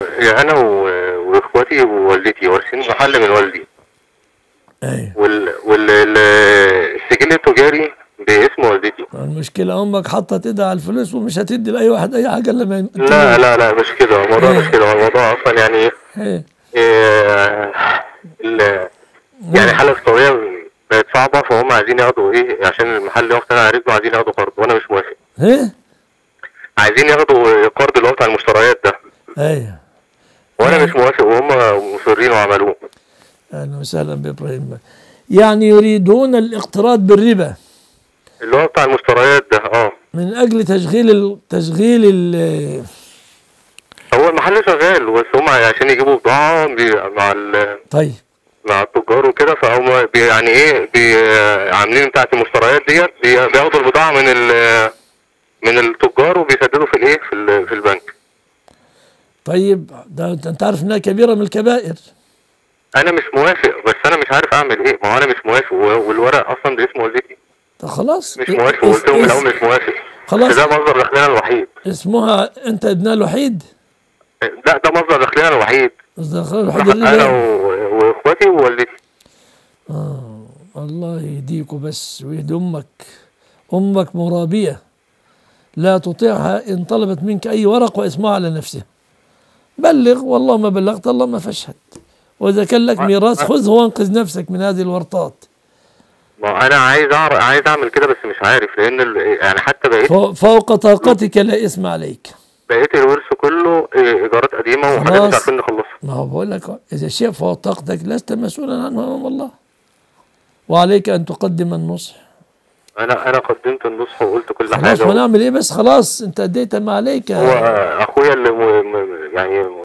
يعني انا و- واخواتي ووالدتي وارثين محل من والدي ايوه وال وال ال- السجل التجاري باسم والدتي المشكلة أمك حطت إيدها على الفلوس ومش هتدي لأي واحد أي حاجة إلا ما ين- لا لا لا مش كده الموضوع مش كده الموضوع اصلا يعني ايه إيه إيه، ال- يعني حالة اقتصادية بقت صعبة فهم عايزين ياخدوا ايه عشان المحل يقف تاني على رجله عايزين ياخدوا قرض وانا مش موافق إيه عايزين ياخدوا قرض اللي هو بتاع المشتريات ده أيوه وانا مش موافق وهم مصرين وعملوه أهلا وسهلا بإبراهيم يعني يريدون الاقتراض بالربا اللي هو بتاع المشتريات ده اه من أجل تشغيل ال- تشغيل ال- هو المحل شغال بس هم عشان يجيبوا بضاعة بي- مع ال- طيب مع التجار وكده فهم بي يعني ايه بي عاملين بتاعت المشتريات ديت بي- بياخدوا البضاعة من ال من التجار وبيسددوا في الايه في, ال- في البنك طيب ده أنت- أنت عارف إنها كبيرة من الكبائر انا مش موافق بس انا مش عارف اعمل ايه ما هو انا مش موافق و- والورق اصلا باسم والدتي طب خلاص مش إيه- موافق إيه- وقلت لهم من إيه- الاول مش موافق خلاص. ده مصدر دخلنا الوحيد اسمها أنت ابنها الوحيد لا ده مصدر دخلنا الوحيد قصدك الوحيد اللي انا لا- و- واخواتي ووالدتي آه الله يهديكوا بس ويهدي أمك أمك مرابية لا تطيعها إن طلبت منك أي ورق واسمها على نفسها بلغ والله ما بلغت الله ما فاشهد وإذا كان لك ميراث خذه وانقذ نفسك من هذه الورطات ما انا عايز اعرف عايز اعمل كده بس مش عارف لان ال... يعني حتى بقيت فوق- فوق طاقتك لا إثم عليك بقيت الورث كله إيه، ايجارات قديمه وحاجات خلاص. مش عارفين نخلصها ما هو بقول لك إذا شيء فوق طاقتك لست مسؤولا عنه أمام الله وعليك أن تقدم النصح انا انا قدمت النصح وقلت كل خلاص حاجه ما نعمل إيه بس خلاص أنت أديت ما عليك هو اخويا اللي م... م... يعني